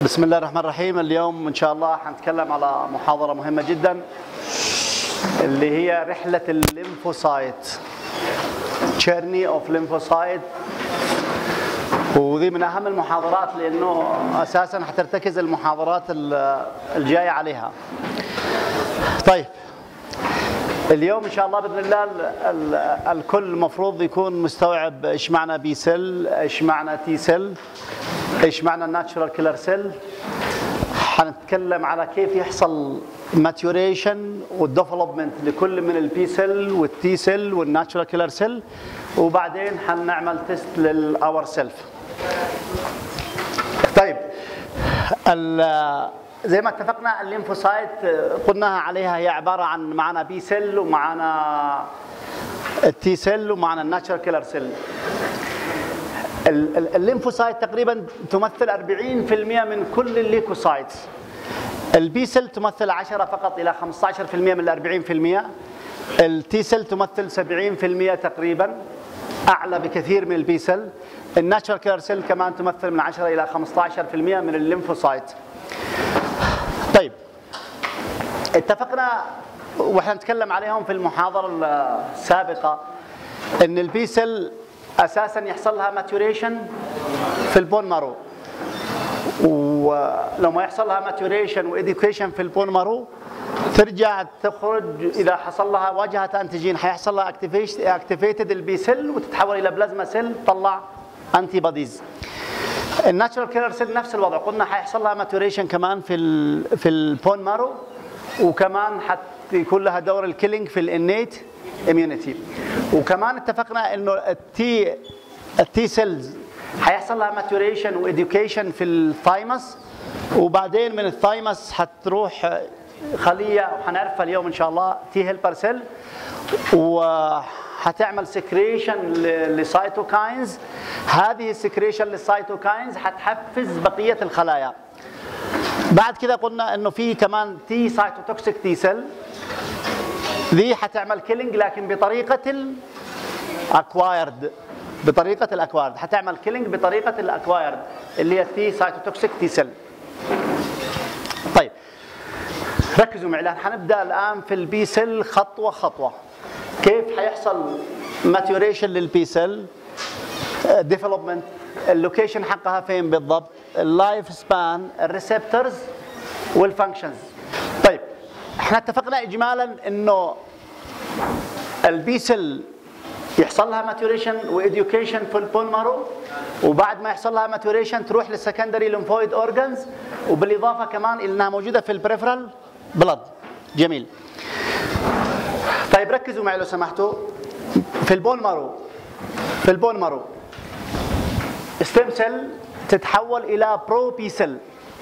بسم الله الرحمن الرحيم اليوم ان شاء الله حنتكلم على محاضرة مهمة جدا اللي هي رحلة الليمفوسايت journey of lymphocyte وذي من اهم المحاضرات لانه اساسا حترتكز المحاضرات الجايه عليها. طيب اليوم ان شاء الله باذن الله ال- ال- الكل المفروض يكون مستوعب ايش معنى بي سيل، ايش معنى تي سيل، ايش معنى الناتشورال كيلر سيل. حنتكلم على كيف يحصل ماتيوريشن والديفلوبمنت لكل من البي سيل والتي سيل والناتشورال كيلر سيل وبعدين حنعمل تيست للاور سيلف. طيب ال- زي ما اتفقنا الليمفوسايت قلناها عليها هي عباره عن معنا بي سيل ومعنا التي سيل ومعنا الناتشرال كيلر سيل ال- ال- الليمفوسايت تقريبا تمثل 40% من كل الليكوسايتس البي سيل تمثل 10 فقط الى 15% من ال 40% التي سيل تمثل 70% تقريبا اعلى بكثير من البي سيل الناتشرال كيلر سيل كمان تمثل من 10 الى 15% من الليمفوسايت طيب اتفقنا واحنا نتكلم عليهم في المحاضره السابقه ان البي سيل اساسا يحصل لها ماتوريشن في البون مارو ولما يحصل لها ماتوريشن واديوكيشن في البون مارو ترجع تخرج اذا حصل لها واجهه انتيجين حيحصل لها اكتيفيتد البي سيل وتتحول الى بلازما سيل تطلع انتي بوديز الناتشرال كيلر سيل نفس الوضع قلنا حيحصل لها ماتوريشن كمان في ال في البون مارو وكمان حيكون لها دور الكيلينج في الانيت اميونيتي وكمان اتفقنا انه التي التي سيلز حيحصل لها ماتوريشن واديوكيشن في الثايمس وبعدين من الثايمس حتروح خليه وحنعرفها اليوم ان شاء الله تي هيلبر سيل وحتعمل سكريشن لسيتوكاينز هذه السكريشن للسيتوكاينز حتحفز بقيه الخلايا بعد كده قلنا انه في كمان تي سايتوتوكسيك تي سيل ذي حتعمل كيلينج لكن بطريقه الاكوايرد بطريقه الاكوايرد حتعمل كيلينج بطريقه الاكوايرد اللي هي التي سايتوتوكسيك تي سيل طيب ركزوا معي الان حنبدا الان في البي سيل خطوه خطوه كيف حيحصل ماتوريشن للبي سيل ديفلوبمنت اللوكيشن حقها فين بالضبط اللايف سبان الريسبتورز والفانكشنز طيب احنا اتفقنا اجمالا انه البي سيل يحصل لها ماتوريشن واديوكيشن في البون مارو وبعد ما يحصل لها ماتوريشن تروح للسكندري ليمفويد اورجانز وبالاضافه كمان انها موجوده في البريفرال بلد جميل طيب ركزوا معي لو سمحتوا في البون مارو في البون مارو ستيم سيل تتحول الى بروبي سيل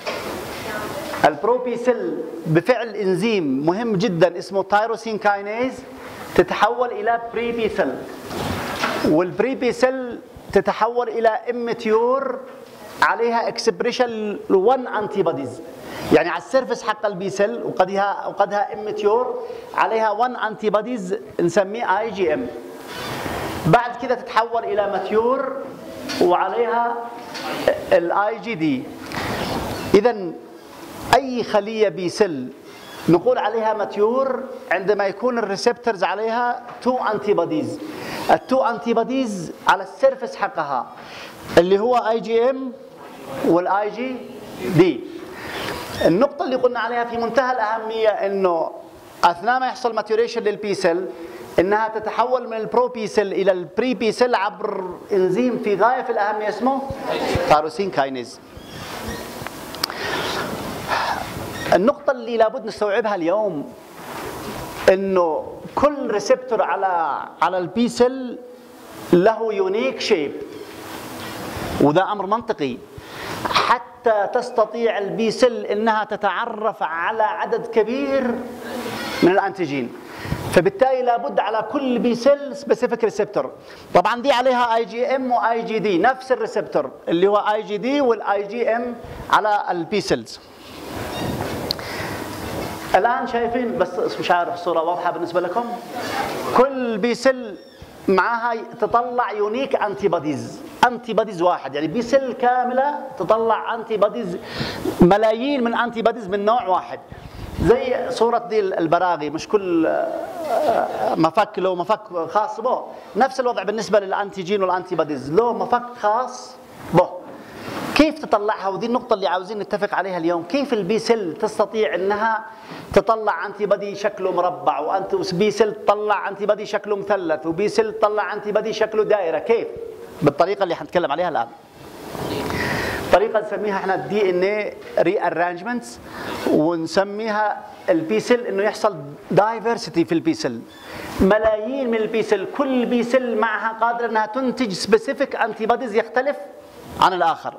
البروبي سيل بفعل انزيم مهم جدا اسمه تايروسين كاينيز تتحول الى بريبي سيل والبريبي سيل تتحول الى امتيور عليها اكسبريشن 1 انتي بوديز يعني على السيرفس حق البي سيل وقدها وقدها امتيور عليها 1 انتي بوديز نسميه اي جي ام بعد كده تتحول الى ماتيور وعليها الاي جي دي اذا اي خليه بي سيل نقول عليها ماتيور عندما يكون الريسبتورز عليها تو انتي بوديز التو انتي بوديز على السيرفس حقها اللي هو اي جي ام والاي جي دي النقطة اللي قلنا عليها في منتهى الأهمية إنه أثناء ما يحصل ماتيوريشن للبي سيل إنها تتحول من البرو بي سيل إلى البري بي سيل عبر إنزيم في غاية في الأهمية اسمه تاروسين كاينيز النقطة اللي لابد نستوعبها اليوم انه كل ريسبتور على على البي سيل له يونيك شيب وده امر منطقي حتى تستطيع البي سيل انها تتعرف على عدد كبير من الانتيجين فبالتالي لابد على كل بي سيل سبيسيفيك ريسبتور طبعا دي عليها اي جي ام واي جي دي نفس الريسبتور اللي هو اي جي دي والاي جي ام على البي سيلز الان شايفين بس مش عارف الصوره واضحه بالنسبه لكم كل بي سيل معاها تطلع يونيك انتي بوديز انتي بوديز واحد يعني بي سيل كامله تطلع انتي بوديز ملايين من انتي بوديز من نوع واحد زي صورة دي البراغي مش كل آه، مفك له مفك خاص به نفس الوضع بالنسبة للأنتيجين والأنتي بوديز له مفك خاص به كيف تطلعها ودي النقطة اللي عاوزين نتفق عليها اليوم كيف البي سيل تستطيع انها تطلع انتي بدي شكله مربع وانت بي سيل تطلع انتي بدي شكله مثلث وبي سيل تطلع انتي بدي شكله دائرة كيف بالطريقة اللي حنتكلم عليها الآن طريقة نسميها احنا الدي ان اي ري ارانجمنتس ونسميها البي سيل انه يحصل دايفرسيتي في البي سيل ملايين من البي سيل كل بي سيل معها قادرة انها تنتج سبيسيفيك انتي بوديز يختلف عن الاخر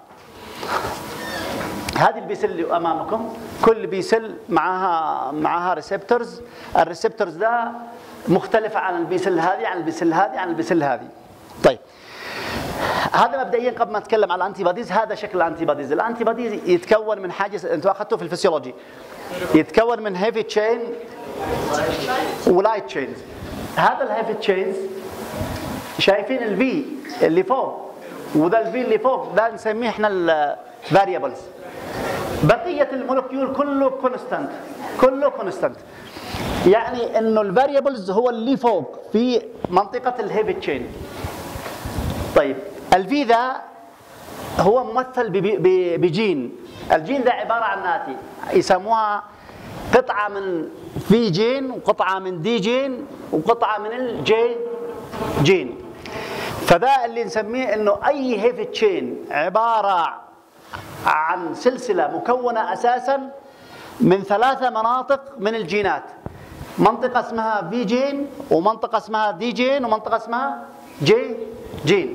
هذه البي سيل اللي امامكم كل بي سيل معها معها ريسبتورز الريسبتورز ده مختلفة عن البي سيل هذه عن البي سيل هذه عن البي سيل هذه طيب هذا مبدئيا قبل ما نتكلم على الانتي بوديز هذا شكل الانتي بوديز الانتي بوديز يتكون من حاجه انتم اخذتوه في الفسيولوجي يتكون من هيفي تشين ولايت تشينز هذا الهيفي تشينز شايفين الفي اللي فوق وده الفي اللي فوق ده نسميه احنا الفاريبلز بقيه المولكيول كله كونستانت كله كونستانت يعني انه الفاريبلز هو اللي فوق في منطقه الهيفي تشين طيب الفي ذا هو ممثل بجين الجين ذا عبارة عن ناتي يسموها قطعة من في جين وقطعة من دي جين وقطعة من الجي جين فذا اللي نسميه انه اي هيفي تشين عبارة عن سلسلة مكونة اساسا من ثلاثة مناطق من الجينات منطقة اسمها في جين ومنطقة اسمها دي جين ومنطقة اسمها جي جين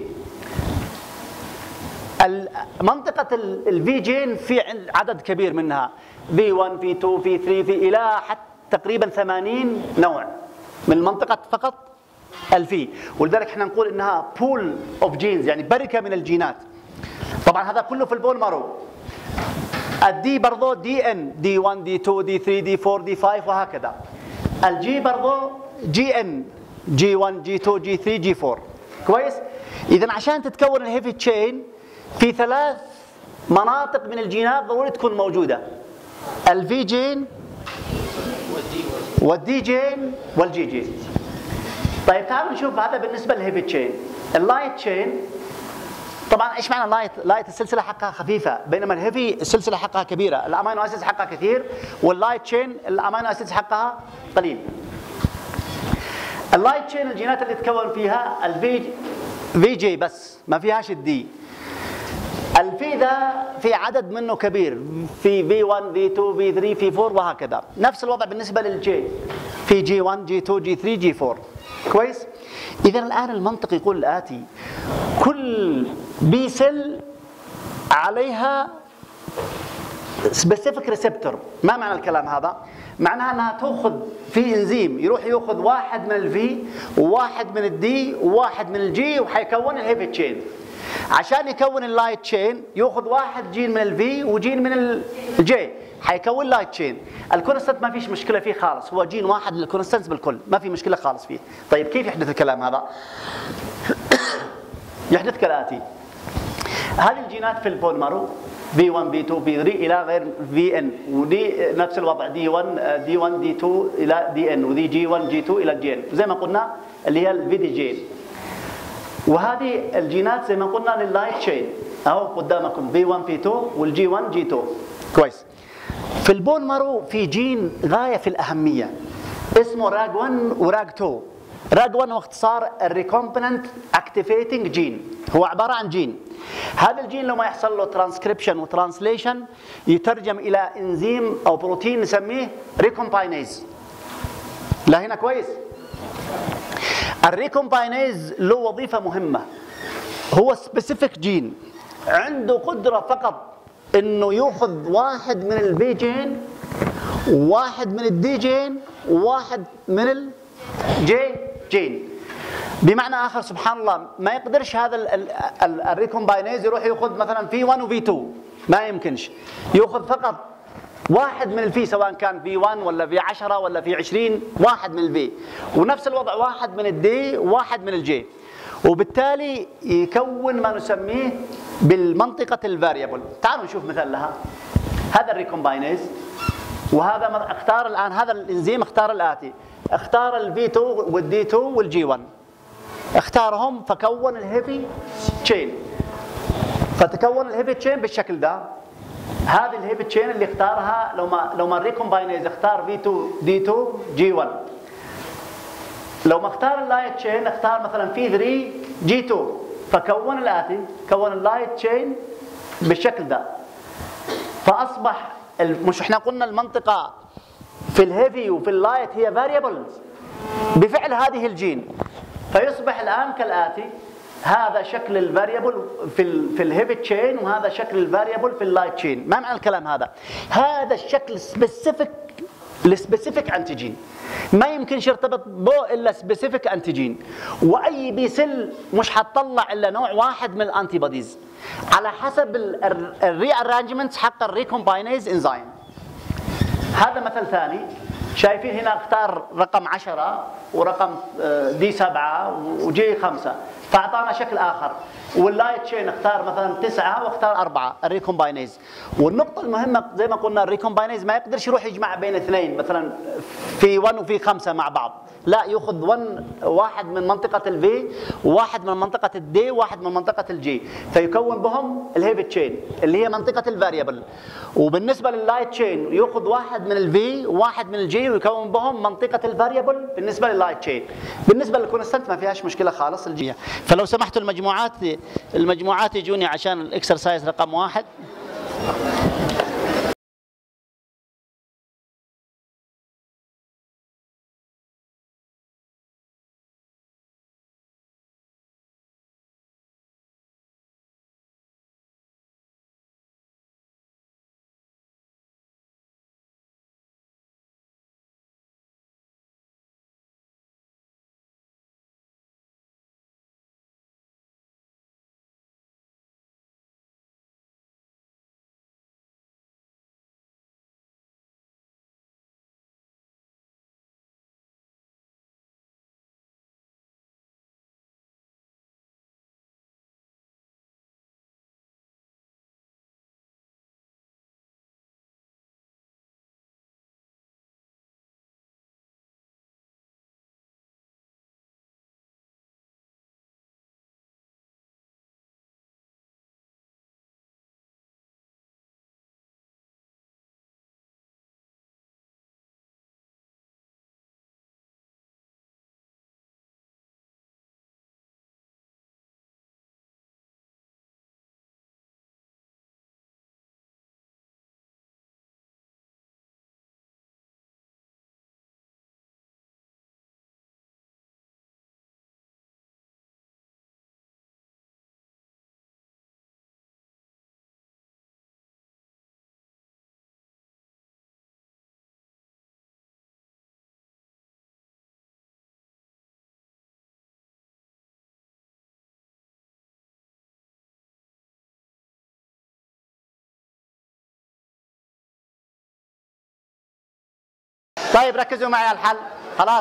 منطقة الفي جين في عدد كبير منها في 1 في 2 في 3 في إلى حتى تقريبا 80 نوع من منطقة فقط الفي ولذلك احنا نقول انها بول اوف جينز يعني بركة من الجينات طبعا هذا كله في البول مارو الدي برضه دي ان دي 1 دي 2 دي 3 دي 4 دي 5 وهكذا الجي برضه جي ان جي 1 جي 2 جي 3 جي 4 كويس اذا عشان تتكون الهيفي تشين في ثلاث مناطق من الجينات ضروري تكون موجودة الفي جين والدي جين والجي جين طيب تعالوا نشوف هذا بالنسبة للهيفي تشين اللايت تشين طبعا ايش معنى لايت؟ لايت السلسله حقها خفيفه بينما الهيفي السلسله حقها كبيره، الامينو اسيدز حقها كثير واللايت تشين الامينو اسيدز حقها قليل. اللايت تشين الجينات اللي تتكون فيها الفي في جي بس ما فيهاش الدي الفي ذا في عدد منه كبير في في 1 في 2 في 3 في 4 وهكذا نفس الوضع بالنسبه للجي في جي 1 جي 2 جي 3 جي 4 كويس اذا الان المنطق يقول الاتي كل بي سيل عليها سبيسيفيك ريسبتور ما معنى الكلام هذا معناها انها تاخذ في انزيم يروح ياخذ واحد من الفي وواحد من الدي وواحد من الجي وحيكون الهيفي تشين عشان يكون اللايت تشين ياخذ واحد جين من الفي وجين من الجي حيكون لايت تشين الكونستنت ما فيش مشكله فيه خالص هو جين واحد للكونستنت بالكل ما في مشكله خالص فيه طيب كيف يحدث الكلام هذا يحدث كالاتي هذه الجينات في البولمر في 1 في 2 في 3 الى غير في ان ودي نفس الوضع دي 1 دي 1 دي 2 الى دي ان ودي جي 1 جي 2 الى جي ان زي ما قلنا اللي هي الفي دي جين وهذه الجينات زي ما قلنا لللايت تشين اهو قدامكم في 1 في 2 والجي 1 جي 2 كويس في البون مارو في جين غايه في الاهميه اسمه راج 1 وراج 2 راج 1 هو اختصار الريكومبننت اكتيفيتنج جين هو عباره عن جين هذا الجين لما يحصل له ترانسكريبشن وترانسليشن يترجم الى انزيم او بروتين نسميه ريكومباينيز لا هنا كويس الريكومباينيز له وظيفة مهمة هو سبيسيفيك جين عنده قدرة فقط انه ياخذ واحد من البي جين وواحد من الدي جين وواحد من الجي جين بمعنى اخر سبحان الله ما يقدرش هذا الريكومباينيز يروح ياخذ مثلا في 1 وفي 2 ما يمكنش ياخذ فقط واحد من الفي سواء كان في 1 ولا في 10 ولا في 20 واحد من الفي ونفس الوضع واحد من الدي وواحد من الجي وبالتالي يكون ما نسميه بالمنطقة الفاريبل تعالوا نشوف مثال لها هذا الريكومباينيز وهذا اختار الآن هذا الإنزيم اختار الآتي اختار الفي 2 والدي 2 والجي 1 اختارهم فكون الهيفي تشين فتكون الهيفي تشين بالشكل ده هذه الهيفي تشين اللي اختارها لو ما لو ما الريكومباينيز اختار في 2 دي 2 جي 1 لو ما اختار اللايت تشين اختار مثلا في 3 جي 2 فكون الاتي كون اللايت تشين بالشكل ده فاصبح مش احنا قلنا المنطقه في الهيفي وفي اللايت هي فاريبلز بفعل هذه الجين فيصبح الان كالاتي هذا شكل الفاريبل في ال في الهيفي تشين وهذا شكل الفاريبل في اللايت تشين ما معنى الكلام هذا هذا الشكل سبيسيفيك السبيسيفيك انتيجين ما يمكنش يرتبط به الا سبيسيفيك انتيجين واي بي سيل مش حتطلع الا نوع واحد من الانتي بوديز على حسب الري ارانجمنت حق الريكومباينيز انزيم هذا مثل ثاني شايفين هنا اختار رقم 10 ورقم دي 7 وجي 5 فاعطانا شكل اخر واللايت تشين اختار مثلا تسعه واختار اربعه الريكومباينيز والنقطه المهمه زي ما قلنا الريكومباينيز ما يقدرش يروح يجمع بين اثنين مثلا في 1 وفي 5 مع بعض لا ياخذ 1 واحد من منطقه الفي وواحد من منطقه الدي وواحد من منطقه الجي فيكون بهم الهيفي تشين اللي هي منطقه الفاريبل وبالنسبه لللايت تشين ياخذ واحد من الفي وواحد من الجي ويكون بهم منطقه الفاريبل بالنسبه لللايت تشين بالنسبه للكونستنت ما فيهاش مشكله خالص الجي فلو سمحتوا المجموعات المجموعات يجوني عشان الاكسرسايز رقم واحد طيب ركزوا معي على الحل خلاص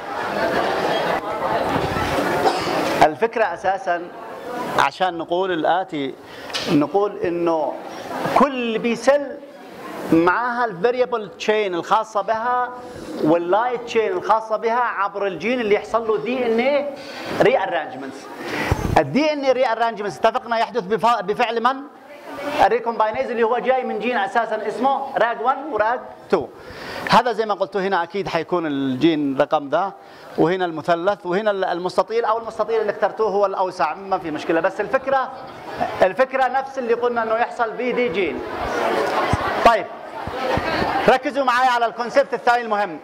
الفكرة أساسا عشان نقول الآتي نقول إنه كل بيسل معاها الفاريبل تشين الخاصة بها واللايت تشين الخاصة بها عبر الجين اللي يحصل له دي ان اي ري ارانجمنتس الدي ان اي ري ارانجمنتس اتفقنا يحدث بفعل من؟ الريكومباينيز اللي هو جاي من جين اساسا اسمه راج 1 وراج 2 هذا زي ما قلت هنا اكيد حيكون الجين رقم ذا وهنا المثلث وهنا المستطيل او المستطيل اللي اخترتوه هو الاوسع ما في مشكله بس الفكره الفكره نفس اللي قلنا انه يحصل في دي جين طيب ركزوا معي على الكونسيبت الثاني المهم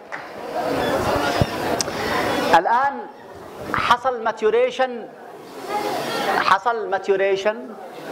الان حصل ماتيوريشن حصل ماتيوريشن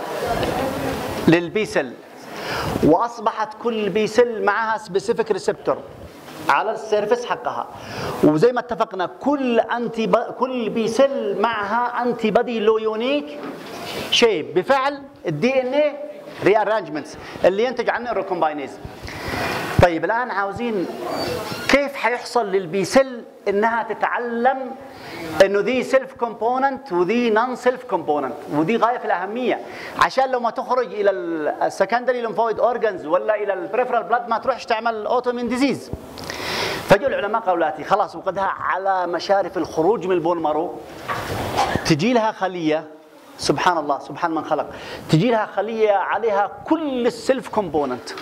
للبي سيل واصبحت كل بي سيل معها سبيسيفيك ريسبتور على السيرفس حقها وزي ما اتفقنا كل انتي ب... كل بي سيل معها انتي بادي لو يونيك شيب بفعل الدي ان اي ري ارانجمنتس اللي ينتج عنه الريكومباينيز طيب الان عاوزين كيف حيحصل للبي سيل انها تتعلم انه دي سيلف كومبوننت ودي نون سيلف كومبوننت ودي غايه في الاهميه عشان لو ما تخرج الى السكندري ليمفويد اورجنز ولا الى البريفرال بلاد ما تروحش تعمل اوتومين ديزيز فجوا العلماء قولاتي خلاص وقدها على مشارف الخروج من البون مارو تجي لها خليه سبحان الله سبحان من خلق تجي لها خليه عليها كل السيلف كومبوننت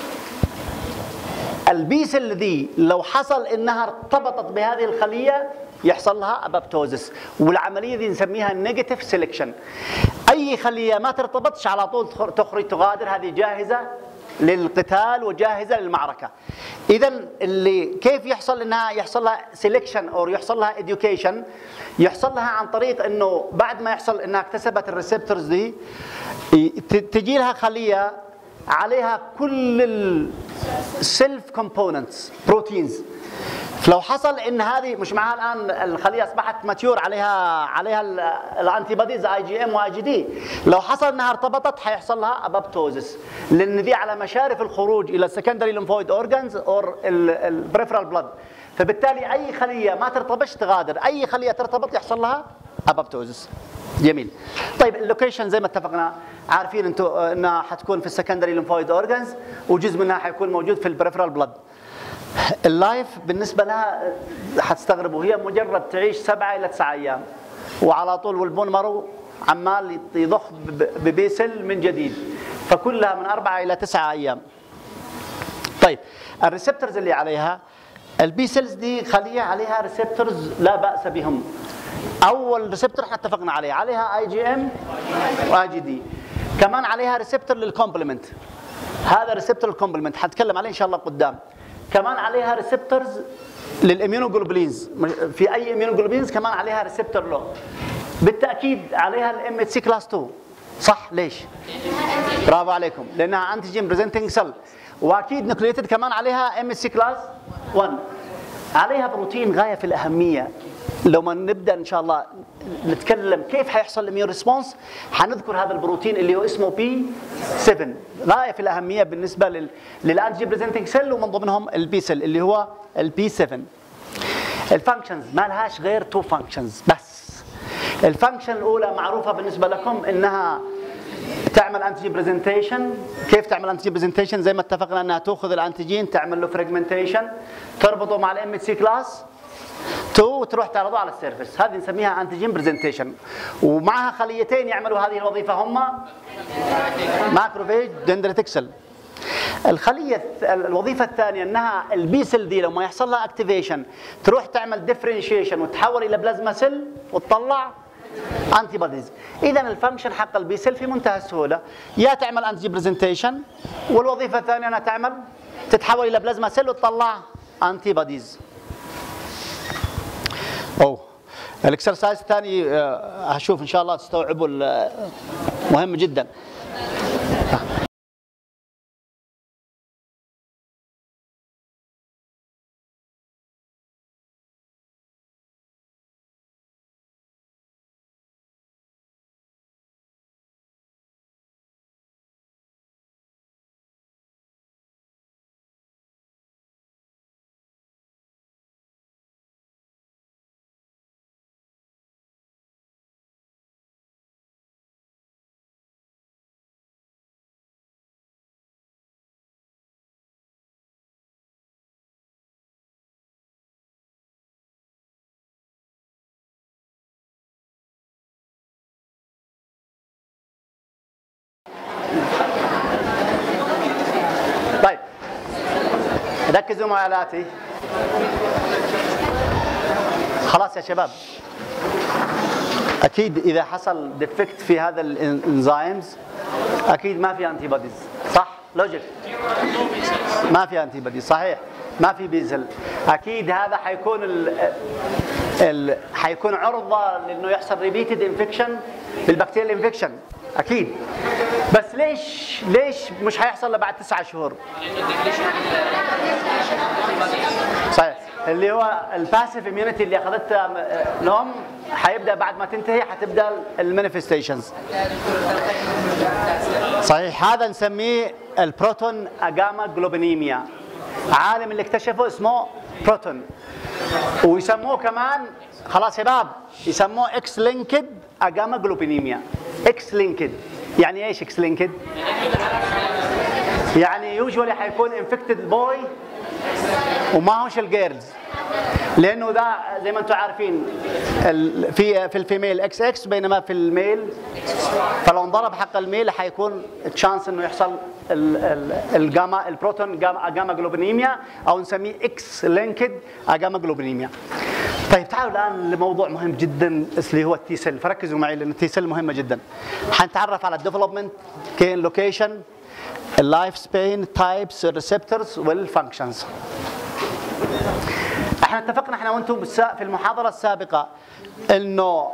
البيس الذي لو حصل انها ارتبطت بهذه الخليه يحصل لها ابابتوزس والعمليه دي نسميها نيجاتيف سيلكشن اي خليه ما ترتبطش على طول تخرج تغادر هذه جاهزه للقتال وجاهزه للمعركه اذا اللي كيف يحصل انها يحصل لها سيلكشن او يحصل لها اديوكيشن يحصل لها عن طريق انه بعد ما يحصل انها اكتسبت الريسبتورز دي تجي لها خليه عليها كل السيلف كومبوننتس بروتينز لو حصل ان هذه مش معها الان الخليه اصبحت ماتيور عليها عليها الانتي بوديز اي جي ام واي جي دي لو حصل انها ارتبطت حيحصل لها ابابتوزس لان دي على مشارف الخروج الى السكندري ليمفويد اورجانز اور البريفرال بلاد فبالتالي اي خليه ما ترتبطش تغادر اي خليه ترتبط يحصل لها ابابتوزس جميل طيب اللوكيشن زي ما اتفقنا عارفين انتم انها حتكون في السكندري ليمفويد اورجانز وجزء منها حيكون موجود في البريفرال بلاد اللايف بالنسبه لها حتستغربوا هي مجرد تعيش سبعه الى تسعه ايام وعلى طول والبون مرو عمال يضخ ببيسل من جديد فكلها من اربعه الى تسعه ايام. طيب الريسبتورز اللي عليها البي سيلز دي خليه عليها ريسبتورز لا باس بهم. اول ريسبتور احنا اتفقنا عليه عليها اي جي ام واي جي دي. كمان عليها ريسبتور للكومبلمنت. هذا ريسبتور الكومبلمنت حنتكلم عليه ان شاء الله قدام. كمان عليها ريسبتورز للاميونوجلوبولينز في اي اميونوجلوبولينز كمان عليها ريسبتور له بالتاكيد عليها الام اتش سي كلاس 2 صح ليش برافو عليكم لانها انتيجين بريزنتنج سيل واكيد نوكليتد كمان عليها ام اتش سي كلاس 1 عليها بروتين غايه في الاهميه لو ما نبدا ان شاء الله نتكلم كيف حيحصل الاميون ريسبونس حنذكر هذا البروتين اللي هو اسمه بي 7 غايه في الاهميه بالنسبه لل للانتي بريزنتنج سيل ومن ضمنهم البي سيل اللي هو البي 7 الفانكشنز ما لهاش غير تو فانكشنز بس الفانكشن الاولى معروفه بالنسبه لكم انها تعمل انتيجين برزنتيشن كيف تعمل انتيجين برزنتيشن زي ما اتفقنا انها تاخذ الانتيجين تعمل له فريجمنتيشن تربطه مع الام سي كلاس تو وتروح تعرضه على السيرفس هذه نسميها انتيجين برزنتيشن ومعها خليتين يعملوا هذه الوظيفه هما ماكروفيج دندريتكسل الخليه الوظيفه الثانيه انها البي سيل دي لما يحصل لها اكتيفيشن تروح تعمل ديفرنشيشن وتحول الى بلازما سيل وتطلع انتي بوديز اذا الفانكشن حق البي سيل في منتهى السهوله يا تعمل انتي برزنتيشن والوظيفه الثانيه انها تعمل تتحول الى بلازما سيل وتطلع انتي بوديز اوه الاكسرسايز الثاني آه، هشوف ان شاء الله تستوعبوا مهم جدا طيب ركزوا معي الاتي خلاص يا شباب اكيد اذا حصل ديفكت في هذا الانزيمز اكيد ما في انتي بوديز صح لوجيك ما في انتي بوديز صحيح ما في بيزل اكيد هذا حيكون ال ال حيكون عرضه لانه يحصل ريبيتد انفكشن بالبكتيريال انفكشن اكيد بس ليش ليش مش هيحصل الا بعد تسعة شهور صحيح اللي هو الباسيف اميونيتي اللي اخذتها الام حيبدا بعد ما تنتهي حتبدا المانيفستيشنز صحيح هذا نسميه البروتون اجاما جلوبينيميا عالم اللي اكتشفه اسمه بروتون ويسموه كمان خلاص شباب يسموه اكس لينكد اجاما جلوبينيميا اكس لينكد يعني ايش اكس لينكد يعني يوجوالي حيكون انفكتد بوي وما هوش الجيرلز لانه ده زي ما انتم عارفين في في الفيميل اكس اكس بينما في الميل فلو انضرب حق الميل حيكون تشانس انه يحصل الجاما البروتون جاما, جاما جلوبينيميا او نسميه اكس لينكد جاما جلوبينيميا طيب تعالوا الان لموضوع مهم جدا اللي هو التي سيل فركزوا معي لان التي سيل مهمه جدا حنتعرف على الديفلوبمنت كين لوكيشن اللايف سبين تايبس الريسبتورز والفانكشنز احنا اتفقنا احنا وانتم في المحاضره السابقه انه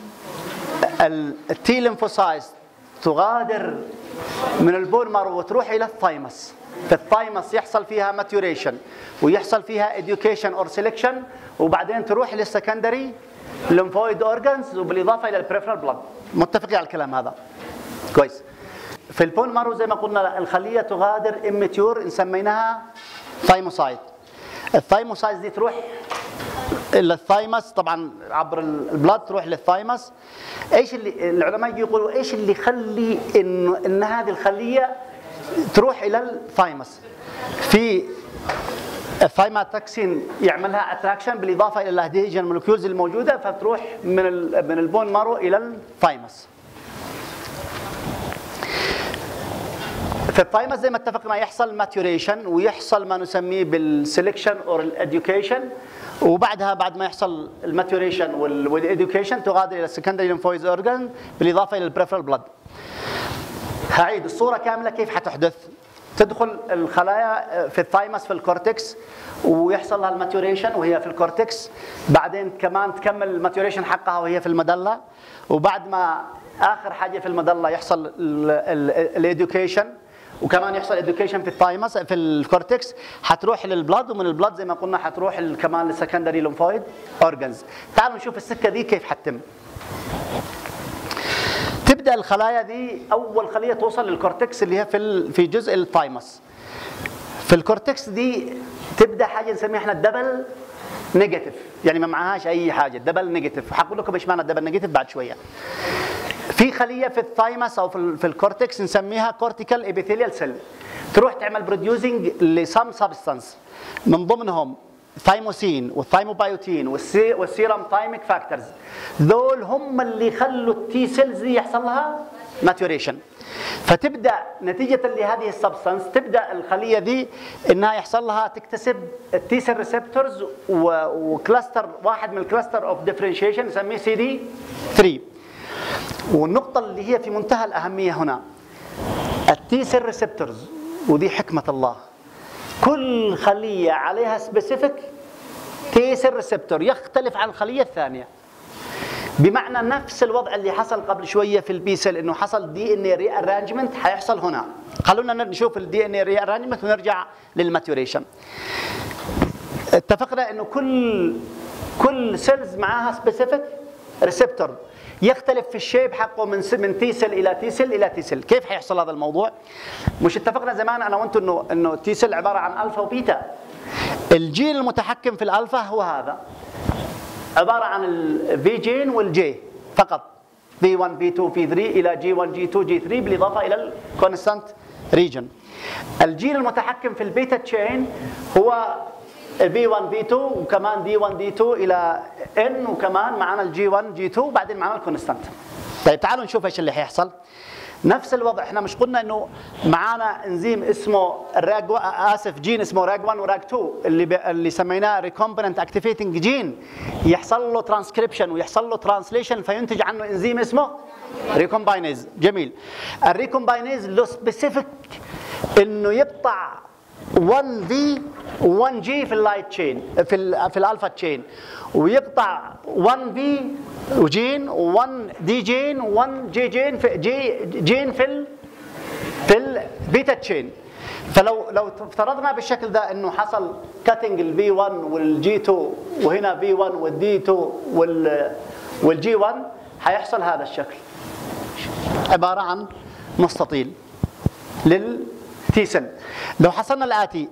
التي ليمفوسايت تغادر من البون مارو وتروح الى الثايمس في الثايمس يحصل فيها ماتيوريشن ويحصل فيها education اور سelection وبعدين تروح للسكندري ليمفويد اورجانز وبالاضافه الى البريفرال بلاد متفقين على الكلام هذا كويس في البون مارو زي ما قلنا الخليه تغادر اميتيور سميناها ثايموسايت الثايموسايت دي تروح الى الثايمس طبعا عبر البلاد تروح للثايمس ايش اللي العلماء يقولوا ايش اللي يخلي انه ان هذه الخليه تروح الى الثايمس في الثايماتكسين يعملها اتراكشن بالاضافه الى الادهيجن مولكيولز الموجوده فتروح من من البون مارو الى الثايمس في الثايمس زي ما اتفقنا يحصل ماتوريشن ويحصل ما نسميه بالسلكشن اور الاديوكيشن وبعدها بعد ما يحصل الماتوريشن والاديوكيشن تغادر الى السكندري ليمفويد اورجان بالاضافه الى البريفرال بلاد هعيد الصوره كامله كيف حتحدث تدخل الخلايا في الثايمس في الكورتكس ويحصل لها الماتوريشن وهي في الكورتكس بعدين كمان تكمل الماتوريشن حقها وهي في المدله وبعد ما اخر حاجه في المدله يحصل الاديوكيشن وكمان يحصل اديوكيشن في الثايمس في الكورتكس حتروح للبلاد ومن البلاد زي ما قلنا حتروح كمان للسكندري لومفويد اورجنز تعالوا نشوف السكه دي كيف حتتم تبدا الخلايا دي اول خليه توصل للكورتكس اللي هي في في جزء الثايمس في الكورتكس دي تبدا حاجه نسميها احنا الدبل نيجاتيف يعني ما معهاش اي حاجه دبل نيجاتيف وحقول لكم ايش معنى الدبل نيجاتيف بعد شويه في خليه في الثايمس او في الكورتكس نسميها كورتيكال ابيثيليال سيل تروح تعمل بروديوسنج لسم سبستانس من ضمنهم ثايموسين والثايموبايوتين والسيرم ثايميك فاكتورز ذول هم اللي يخلوا التي سيلز دي يحصل لها ماتوريشن فتبدا نتيجه لهذه السبستانس تبدا الخليه دي انها يحصل لها تكتسب التي سيل ريسبتورز وكلاستر واحد من الكلاستر اوف ديفرنشيشن نسميه سي دي 3 والنقطة اللي هي في منتهى الأهمية هنا التي سيل ريسبتورز ودي حكمة الله كل خلية عليها سبيسيفيك تي سيل ريسبتور يختلف عن الخلية الثانية بمعنى نفس الوضع اللي حصل قبل شويه في البي سيل انه حصل دي ان اي ري ارانجمنت حيحصل هنا خلونا نشوف الدي ان اي ري ارانجمنت ونرجع للماتوريشن اتفقنا انه كل كل سيلز معاها سبيسيفيك ريسبتور يختلف في الشيب حقه من من تي سيل الى تي سيل الى تي سيل كيف حيحصل هذا الموضوع مش اتفقنا زمان انا وانتم انه انه تي سيل عباره عن الفا وبيتا الجين المتحكم في الالفا هو هذا عباره عن الفي جين والجي فقط في 1 في 2 في 3 الى جي 1 جي 2 جي 3 بالاضافه الى الكونستانت ريجن الجين المتحكم في البيتا تشين هو في 1 في 2 وكمان دي 1 دي 2 الى ان وكمان معنا الجي 1 جي 2 وبعدين معنا الكونستانت طيب تعالوا نشوف ايش اللي حيحصل نفس الوضع احنا مش قلنا انه معانا انزيم اسمه الراج اسف جين اسمه راج 1 وراج 2 اللي ب... اللي سميناه ريكومبننت اكتيفيتنج جين يحصل له ترانسكريبشن ويحصل له ترانسليشن فينتج عنه انزيم اسمه ريكومباينيز جميل الريكومباينيز له سبيسيفيك انه يقطع 1 في 1 جي في اللايت تشين في ال في الالفا تشين ويقطع 1 في وجين و1 دي جين و1 جي جين في جي جين في ال في البيتا تشين فلو لو افترضنا بالشكل ده انه حصل كاتنج الفي 1 والجي 2 وهنا في 1 والدي 2 وال والجي 1 حيحصل هذا الشكل عباره عن مستطيل لل تي سيل لو حصلنا الاتي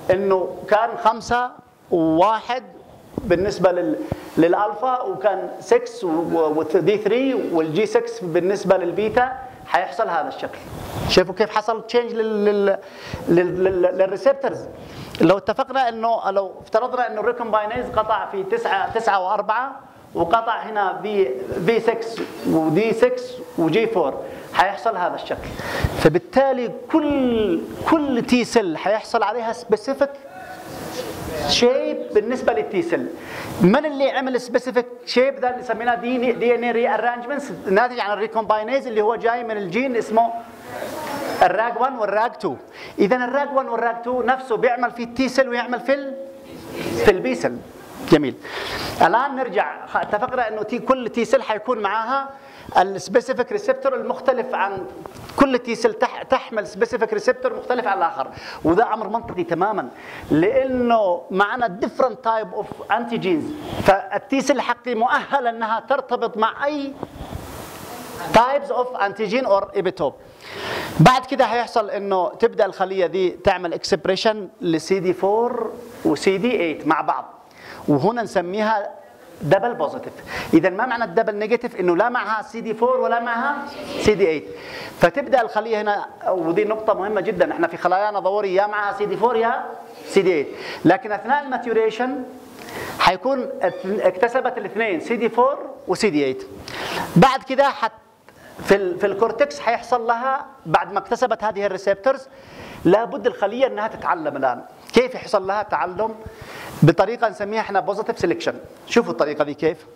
انه كان خمسه وواحد بالنسبه لل للالفا وكان 6 ودي 3 والجي 6 بالنسبه للبيتا حيحصل هذا الشكل شايفوا كيف حصل تشينج لل للريسبتورز لو اتفقنا انه لو افترضنا انه الريكومباينيز قطع في 9 9 و4 وقطع هنا في في 6 ودي 6 وجي 4 حيحصل هذا الشكل فبالتالي كل كل تي سيل حيحصل عليها سبيسيفيك شيب بالنسبه للتي سيل من اللي عمل سبيسيفيك شيب ذا اللي سميناه دي دي ان اي ري ارانجمنتس ناتج عن الريكومباينيز اللي هو جاي من الجين اسمه الراج 1 والراج 2 اذا الراج 1 والراج 2 نفسه بيعمل في التي سيل ويعمل في ال في البي سيل جميل الان نرجع اتفقنا انه تي كل تي سيل حيكون معاها السبيسيفيك ريسبتور المختلف عن كل تي سيل تحمل سبيسيفيك ريسبتور مختلف عن الاخر وده امر منطقي تماما لانه معنا ديفرنت تايب اوف انتيجينز فالتي سيل حقي مؤهل انها ترتبط مع اي تايبز اوف انتيجين اور ايبيتوب بعد كده هيحصل انه تبدا الخليه دي تعمل اكسبريشن لسي دي 4 وسي دي 8 مع بعض وهنا نسميها دبل بوزيتيف اذا ما معنى الدبل نيجاتيف انه لا معها سي دي 4 ولا معها سي دي 8 فتبدا الخليه هنا ودي نقطه مهمه جدا احنا في خلايانا ضوري يا معها سي دي 4 يا سي دي 8 لكن اثناء الماتيوريشن حيكون اكتسبت الاثنين سي دي 4 وسي دي 8 بعد كده حت في في الكورتكس حيحصل لها بعد ما اكتسبت هذه الريسبتورز لابد الخليه انها تتعلم الان كيف يحصل لها تعلم بطريقه نسميها احنا بوزيتيف سيلكشن شوفوا الطريقه دي كيف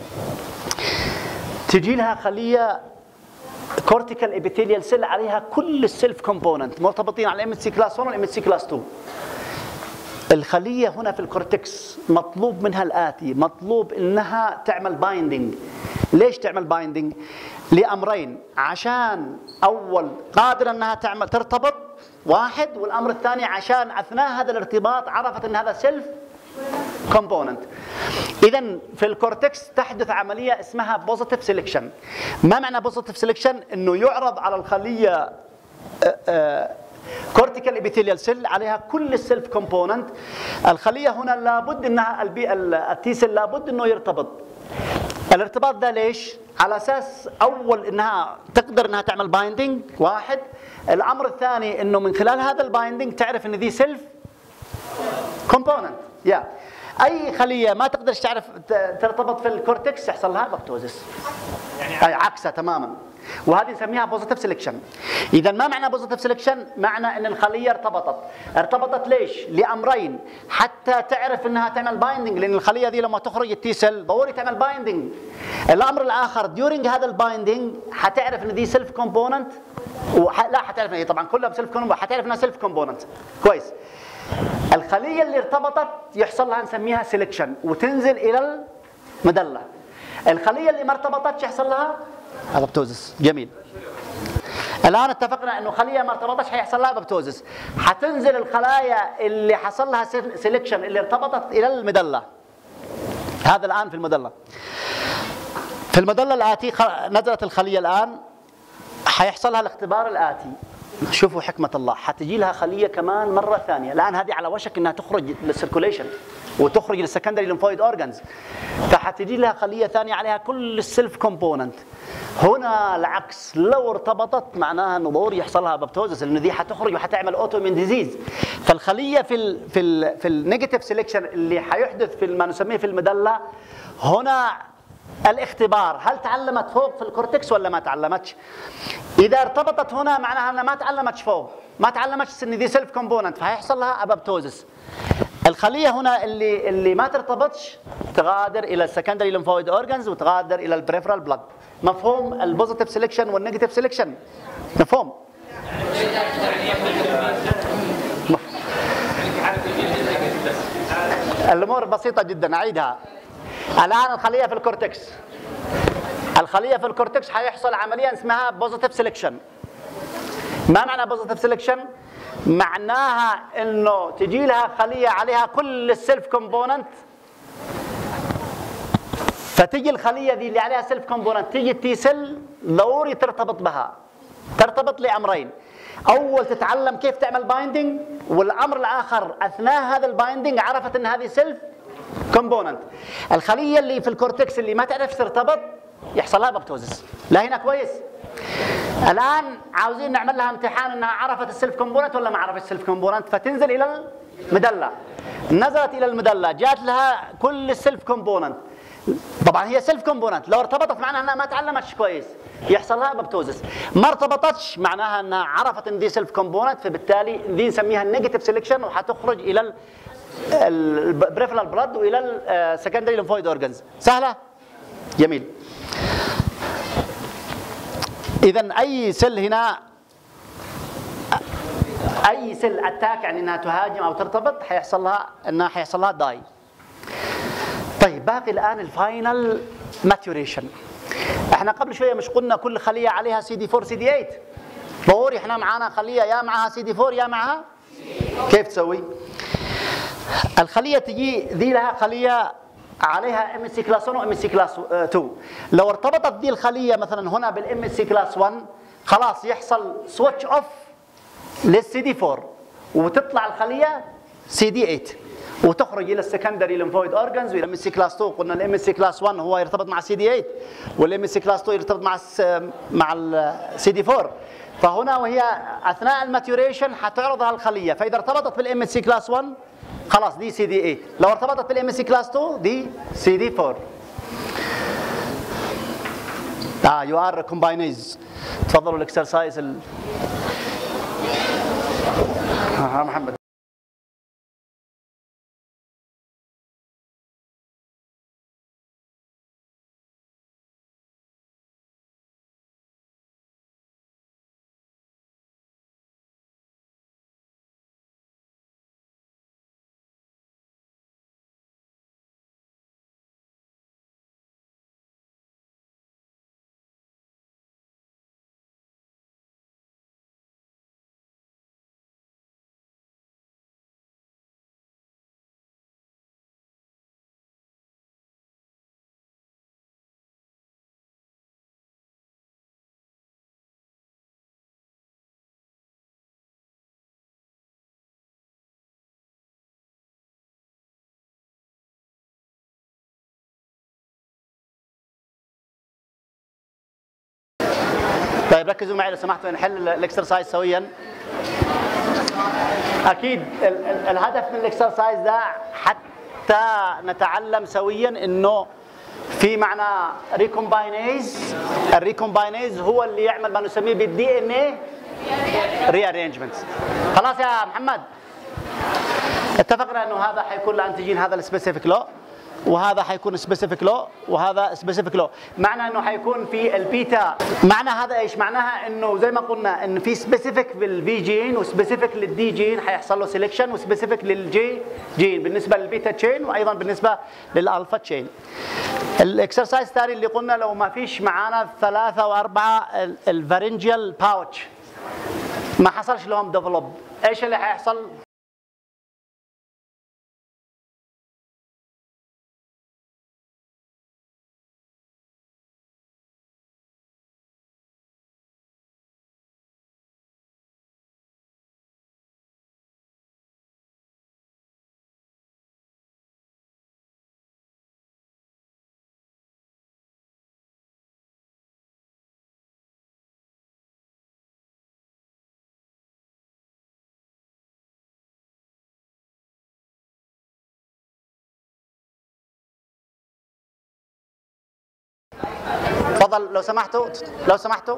تجي لها خليه كورتيكال ابيثيليال سيل عليها كل السيلف كومبوننت مرتبطين على الام سي كلاس 1 والام سي كلاس 2 الخليه هنا في الكورتكس مطلوب منها الاتي مطلوب انها تعمل بايندينج ليش تعمل بايندينج لامرين عشان اول قادره انها تعمل ترتبط واحد والامر الثاني عشان اثناء هذا الارتباط عرفت ان هذا سيلف كومبوننت اذا في الكورتكس تحدث عمليه اسمها بوزيتيف سيلكشن ما معنى بوزيتيف سيلكشن انه يعرض على الخليه كورتيكال ابيثيليال سيل عليها كل السيلف كومبوننت الخليه هنا لابد انها التي سيل لابد انه يرتبط الارتباط ده ليش على اساس اول انها تقدر انها تعمل بايندينج واحد الامر الثاني انه من خلال هذا البايندينج تعرف ان دي سيلف كومبوننت يا اي خليه ما تقدرش تعرف ترتبط في الكورتكس يحصل لها بكتوزس يعني عكسها تماما وهذه نسميها بوزيتيف سيلكشن اذا ما معنى بوزيتيف سيلكشن معنى ان الخليه ارتبطت ارتبطت ليش لامرين حتى تعرف انها تعمل بايندينج لان الخليه دي لما تخرج التي سيل ضروري تعمل بايندينج الامر الاخر ديورنج هذا البايندينج حتعرف ان دي سيلف كومبوننت وح... لا حتعرف هي طبعا كلها سيلف كومبوننت حتعرف انها سيلف كومبوننت كويس الخليه اللي ارتبطت يحصل لها نسميها سيلكشن وتنزل الى المدله الخليه اللي ما ارتبطتش يحصل لها ابوبتوزس جميل الان اتفقنا انه خليه ما ارتبطتش حيحصل لها ابوبتوزس حتنزل الخلايا اللي حصل لها سيلكشن اللي ارتبطت الى المدله هذا الان في المدله في المدله الاتي نزلت الخليه الان حيحصل لها الاختبار الاتي شوفوا حكمة الله حتجي لها خلية كمان مرة ثانية الآن هذه على وشك أنها تخرج للسيركوليشن وتخرج للسكندري ليمفويد اورجنز فحتجي لها خلية ثانية عليها كل السيلف كومبوننت هنا العكس لو ارتبطت معناها انه ضروري يحصل لها بابتوزس لانه دي حتخرج وحتعمل اوتو من ديزيز فالخليه في ال في ال في النيجاتيف سيلكشن اللي حيحدث في ما نسميه في المدله هنا الاختبار هل تعلمت فوق في الكورتكس ولا ما تعلمتش اذا ارتبطت هنا معناها انها ما تعلمتش فوق ما تعلمتش ان دي سيلف كومبوننت فهيحصل لها ابابتوزس الخليه هنا اللي اللي ما ترتبطش تغادر الى السكندري ليمفويد اورجنز وتغادر الى البريفرال بلاد مفهوم البوزيتيف سيلكشن والنيجاتيف سيلكشن مفهوم الامور بسيطه جدا اعيدها الان الخليه في الكورتكس الخليه في الكورتكس حيحصل عمليه اسمها بوزيتيف سيلكشن ما معنى بوزيتيف سيلكشن معناها انه تجي لها خليه عليها كل السيلف كومبوننت فتجي الخليه دي اللي عليها سيلف كومبوننت تيجي التي سيل ضروري ترتبط بها ترتبط لامرين اول تتعلم كيف تعمل بايندينج والامر الاخر اثناء هذا البايندينج عرفت ان هذه سيلف كومبوننت الخليه اللي في الكورتكس اللي ما تعرف ترتبط يحصل لها بابتوزس لا هنا كويس الان عاوزين نعمل لها امتحان انها عرفت السيلف كومبوننت ولا ما عرفت السيلف كومبوننت فتنزل الى المدلة نزلت الى المدلة جات لها كل السيلف كومبوننت طبعا هي سيلف كومبوننت لو ارتبطت معناها انها ما تعلمتش كويس يحصل لها بابتوزس ما ارتبطتش معناها انها عرفت ان دي سيلف كومبوننت فبالتالي دي نسميها النيجاتيف سيلكشن وحتخرج الى البريفرال بلاد والى السكندري ليمفويد اورجنز سهله جميل اذا اي سيل هنا اي سيل اتاك يعني انها تهاجم او ترتبط حيحصل لها انها حيحصل لها داي طيب باقي الان الفاينل ماتوريشن احنا قبل شويه مش قلنا كل خليه عليها سي دي 4 سي دي 8 ضروري احنا معانا خليه يا معها سي دي 4 يا معها كيف تسوي الخليه تجي ذي لها خليه عليها ام اس سي كلاس 1 وام اس سي كلاس 2 لو ارتبطت دي الخليه مثلا هنا بالام اس سي كلاس 1 خلاص يحصل سويتش اوف للسي دي 4 وتطلع الخليه سي دي 8 وتخرج الى السكندري ليمفويد اورجنز والى ام اس سي كلاس 2 قلنا الام اس سي كلاس 1 هو يرتبط مع السي دي 8 والام اس سي كلاس 2 يرتبط مع مع السي دي 4 فهنا وهي اثناء الماتوريشن حتعرض هالخليه فاذا ارتبطت بالام اس سي كلاس 1 خلاص دي سي دي 8 لو ارتبطت بالام اس سي كلاس 2 دي سي دي 4 اه يو ار كومباينيز تفضلوا الاكسرسايز ال... آه محمد طيب ركزوا معي لو سمحتوا نحل الاكسرسايز سويا اكيد ال ال الهدف من الاكسرسايز ده حتى نتعلم سويا انه في معنى ريكومباينيز الريكومباينيز هو اللي يعمل ما نسميه بالدي ان اي ري ارينجمنت خلاص يا محمد اتفقنا انه هذا حيكون الانتيجين هذا السبيسيفيك لو وهذا حيكون سبيسيفيك لو وهذا سبيسيفيك لو معنى انه حيكون في البيتا معنى هذا ايش معناها انه زي ما قلنا ان في سبيسيفيك في الفي جين وسبيسيفيك للدي جين حيحصل له سيلكشن وسبيسيفيك للجي جين بالنسبه للبيتا تشين وايضا بالنسبه للالفا تشين الاكسرسايز الثاني اللي قلنا لو ما فيش معانا ثلاثه واربعه الفارنجيال باوتش ما حصلش لهم ديفلوب ايش اللي حيحصل تفضل لو سمحتوا لو سمحتوا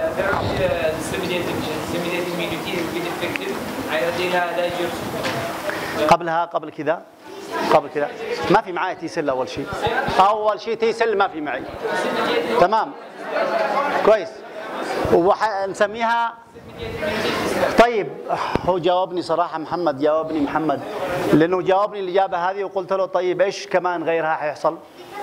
قبلها قبل كذا قبل كذا ما في معي تي سيل اول شيء اول شيء تي سيل ما في معي تمام كويس ونسميها طيب هو جاوبني صراحة محمد جاوبني محمد لأنه جاوبني الإجابة هذه وقلت له طيب إيش كمان غيرها حيحصل؟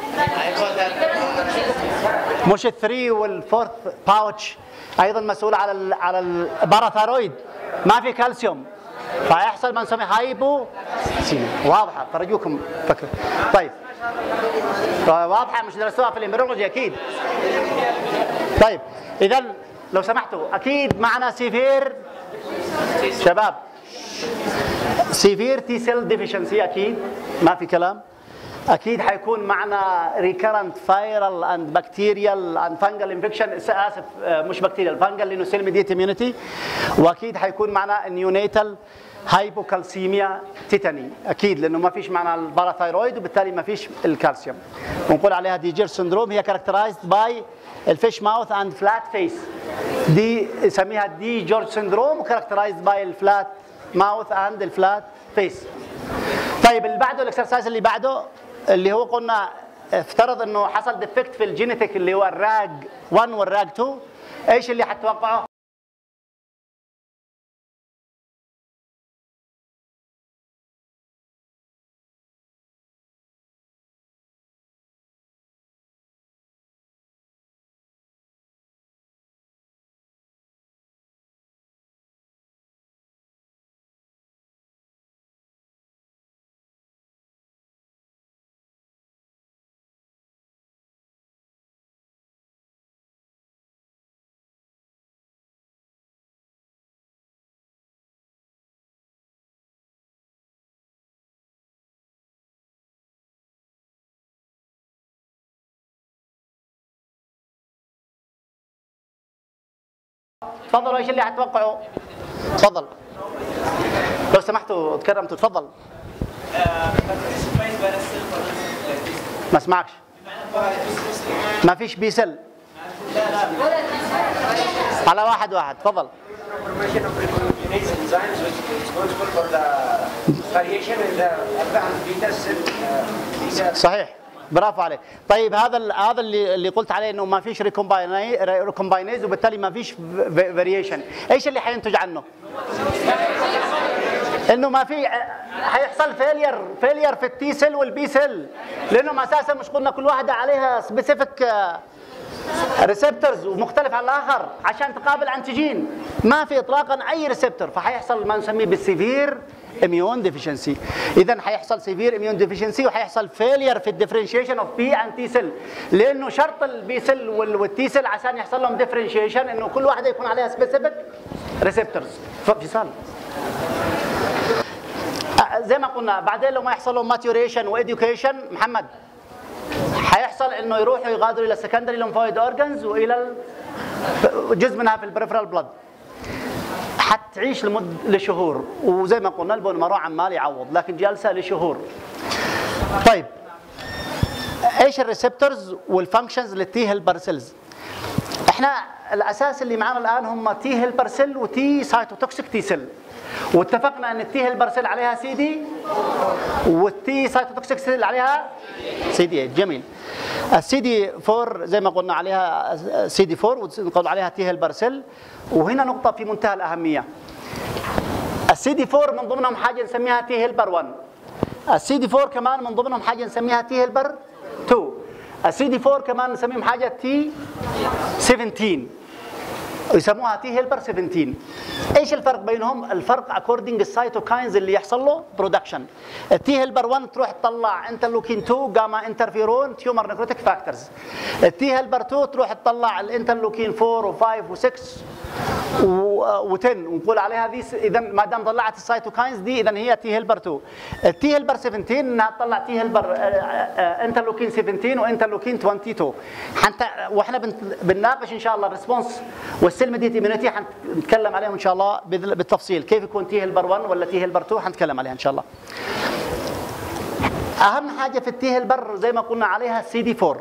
مش الثري والفورث باوتش ايضا مسؤول على ال على الباراثارويد ما في كالسيوم فيحصل ما نسميه هايبو واضحه ترجوكم فكر طيب واضحه مش درستوها في الامبريولوجي اكيد طيب اذا لو سمحتوا اكيد معنا سيفير شباب سيفير تي سيل ديفيشنسي اكيد ما في كلام اكيد حيكون معنا ريكرنت فايرال اند بكتيريال اند فانجل انفكشن اسف آه، مش بكتيريال فانجل لانه سيل ميديت اميونيتي واكيد حيكون معنا نيونيتال هايبوكالسيميا تيتاني اكيد لانه ما فيش معنا الباراثايرويد وبالتالي ما فيش الكالسيوم ونقول عليها ديجير سندروم هي كاركترايزد باي الفيش ماوث اند فلات فيس دي يسميها دي جورج سندروم وكاركترايزد باي الفلات ماوث اند الفلات فيس طيب اللي بعده الاكسرسايز اللي بعده اللي هو قلنا افترض انه حصل ديفكت في الجينيتيك اللي هو الراج 1 والراج 2 ايش اللي حتوقعه؟ تفضلوا ايش اللي حتوقعوا تفضل لو سمحتوا تكرمتوا تفضل ما اسمعكش ما فيش بيسل على واحد واحد تفضل information of recombinase enzymes which is responsible for the variation in the alpha and beta cell uh, beta صحيح برافو عليك طيب هذا ال- هذا اللي اللي قلت عليه انه ما فيش ريكومباينيز وبالتالي ما فيش فاريشن ايش اللي حينتج عنه انه ما في حيحصل فيلير فيلير في التي سيل والبي سيل لانهم اساسا مش قلنا كل واحده عليها سبيسيفيك ريسبتورز ومختلف عن الاخر عشان تقابل انتيجين ما في اطلاقا اي ريسبتور فحيحصل ما نسميه بالسيفير اميون ديفيشنسي اذا حيحصل سيفير اميون ديفيشنسي وحيحصل فيلير في الديفرنشيشن اوف بي اند تي سيل لانه شرط البي سيل والتي سيل عشان يحصل لهم ديفرنشيشن انه كل واحده يكون عليها سبيسيفيك ريسبتورز فصال زي ما قلنا بعدين لما يحصل لهم ماتيوريشن واديوكيشن محمد حيحصل انه يروحوا يغادروا الى السكندري لمفويد اورجنز والى ال- جزء منها في البريفرال بلاد حتعيش لمد لشهور وزي ما قلنا البون مارو عمال يعوض لكن جالسه لشهور طيب ايش الريسبتورز والفانكشنز للتي هيلبر سيلز احنا الاساس اللي معانا الان هم تي هيلبر سيل وتي سايتوتوكسيك تي سيل واتفقنا ان التي هيلبر سيل عليها سي دي والتي سايتوتوكسيك سيل عليها سي دي 8 جميل السي دي 4 زي ما قلنا عليها سي دي 4 ونقول عليها تي هيلبر سيل وهنا نقطه في منتهى الاهميه السي دي 4 من ضمنهم حاجه نسميها تي هيلبر 1 السي دي 4 كمان من ضمنهم حاجه نسميها تي هيلبر 2 السي دي 4 كمان نسميهم حاجه تي 17 يسموها تي هيلبر 17 ايش الفرق بينهم الفرق اكوردنج السايتوكاينز اللي يحصل له برودكشن التي هيلبر 1 تروح تطلع انترلوكين 2 جاما انترفيرون تيومر نيكروتيك فاكتورز التي هيلبر 2 تروح تطلع الانترلوكين 4 و5 و6 و10 ونقول عليها ذي اذا ما دام طلعت السايتوكاينز دي اذا هي تي هيلبر 2 التي هيلبر 17 انها تطلع تي هيلبر انترلوكين 17 وانترلوكين 22 حتى واحنا بنت- بنناقش ان شاء الله الريسبونس والسيل ميديت اميونيتي حنتكلم عليهم ان شاء الله بال- بالتفصيل كيف يكون تي هيلبر 1 ولا تي هيلبر 2 حنتكلم عليها ان شاء الله اهم حاجه في التي هيلبر زي ما قلنا عليها سي دي 4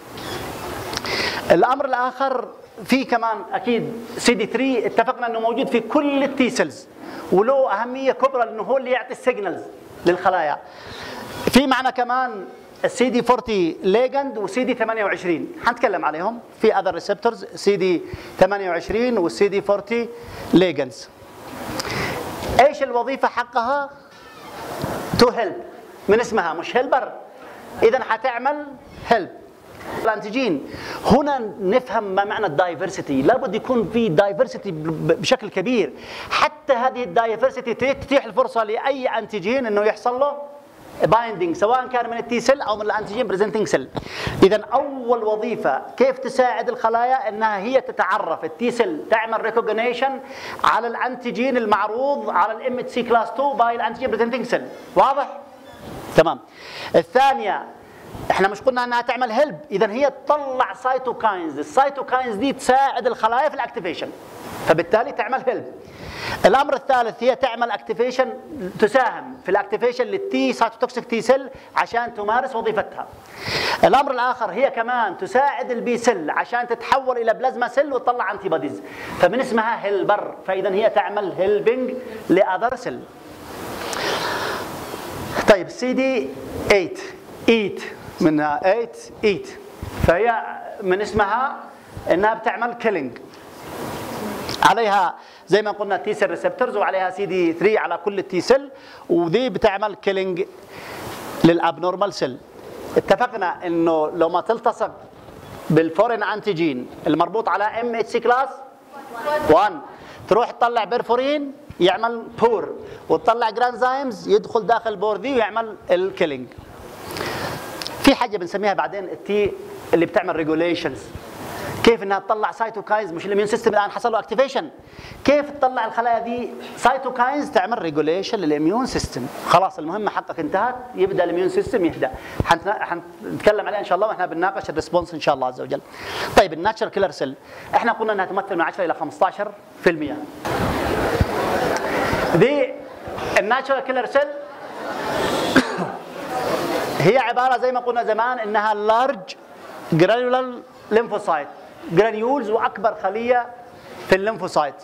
الامر الاخر في كمان اكيد سي دي 3 اتفقنا انه موجود في كل التي سيلز وله اهميه كبرى لانه هو اللي يعطي السيجنالز للخلايا في معنا كمان السي دي 40 ليجند وسي دي 28 حنتكلم عليهم في اذر ريسبتورز سي دي 28 والسي دي 40 ليجندز ايش الوظيفه حقها تو هيلب من اسمها مش هيلبر اذا حتعمل هيلب الانتيجين هنا نفهم ما معنى الدايفرسيتي لابد يكون في دايفرسيتي بشكل كبير حتى هذه الدايفرسيتي تتيح الفرصه لاي انتيجين انه يحصل له بايندينج سواء كان من التي سيل او من الانتيجين بريزنتنج سيل اذا اول وظيفه كيف تساعد الخلايا انها هي تتعرف التي سيل تعمل ريكوجنيشن على الانتيجين المعروض على الام اتش سي كلاس 2 باي الانتيجين بريزنتنج سيل واضح تمام الثانيه احنا مش قلنا انها تعمل هيلب اذا هي تطلع سايتوكاينز السايتوكاينز دي تساعد الخلايا في الاكتيفيشن فبالتالي تعمل هيلب الامر الثالث هي تعمل اكتيفيشن تساهم في الاكتيفيشن للتي سايتوتوكسيك تي سيل عشان تمارس وظيفتها الامر الاخر هي كمان تساعد البي سيل عشان تتحول الى بلازما سيل وتطلع انتي بوديز فمن اسمها هيلبر فاذا هي تعمل هيلبنج لاذر سيل طيب سي دي 8 ايت منها 8 ايت فهي من اسمها انها بتعمل كيلينج عليها زي ما قلنا تي سيل ريسبتورز وعليها سي دي 3 على كل التي سيل ودي بتعمل كيلينج للابنورمال سيل اتفقنا انه لو ما تلتصق بالفورين انتيجين المربوط على ام اتش سي كلاس 1 تروح تطلع بيرفورين يعمل بور وتطلع جرانزايمز يدخل داخل البور دي ويعمل الكيلينج في حاجه بنسميها بعدين التي اللي بتعمل ريجوليشنز كيف انها تطلع سايتوكاينز مش الاميون سيستم الان حصل له اكتيفيشن كيف تطلع الخلايا دي سايتوكاينز تعمل ريجوليشن للاميون سيستم خلاص المهمه حقك انتهت يبدا الاميون سيستم يهدى حنتكلم عليها ان شاء الله واحنا بنناقش الريسبونس ان شاء الله عز وجل طيب الناتشر كيلر سيل احنا قلنا انها تمثل من 10 الى 15% دي الناتشر كيلر سيل هي عباره زي ما قلنا زمان انها لارج جرانيولار ليمفوسايت جرانيولز واكبر خليه في الليمفوسايت